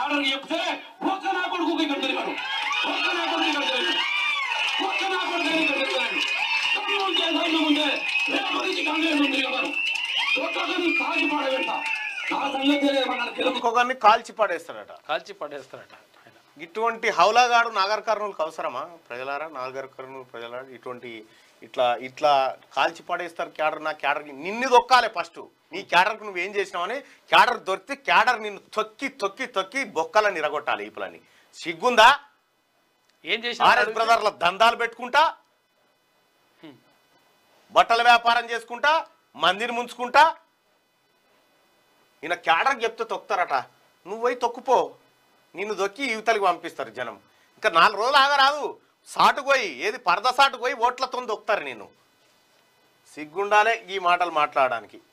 cadre చెప్తే ఒక్క నా కొడుకు ఇక్కడ తిరిగాడు ఒక్క నా కొడుకు ఇక్కడ తిరిగాడు ఒక్క నా కొడుకు ఇక్కడ తిరిగాడు కమ్యూన్ చేసే ముందే రేపటి నుంచి కంప్లైంట్ ఉంది కదా ఒక్కొక్కరిని కాల్చి పాడబెడతా నా సంగతి ఏమన్నా తెలుగు ఇంకొకరిని కాల్చి పడేస్తాడట కాల్చి పడేస్తారట ఆయన ఇటువంటి హౌలాగాడు నాగర్ కర్నూలుకి అవసరమా ప్రజలారా నాగర్ కర్నూలు ప్రజలారా ఇటువంటి ఇట్లా ఇట్లా కాల్చి పడేస్తారు క్యాడర్ నా క్యాడర్ నిన్ను దొక్కాలి ఫస్ట్ నీ క్యాడర్కి నువ్వు ఏం చేసినావని క్యాడర్ దొరికితే క్యాడర్ నిన్ను తొక్కి తొక్కి తొక్కి బొక్కలని నిరగొట్టాలి ఈపులని సిగ్గుందా ఏం ఆర్ఎస్ చేసిన బ్రదర్ల దందాలు పెట్టుకుంటా బట్టల వ్యాపారం చేసుకుంటా మందిని ముంచుకుంటా ఈయన క్యాడర్ చెప్తే తొక్కుతారట నువ్వు పోయి తొక్కుపో నిన్ను దొక్కి యువతలకి పంపిస్తారు జనం ఇంకా నాలుగు రోజులు ఆగరాదు సాటుకు పోయి ఏది పరద సాటుకు పోయి ఓట్లతో దొక్కుతారు నేను సిగ్గుండాలే ఈ మాటలు మాట్లాడడానికి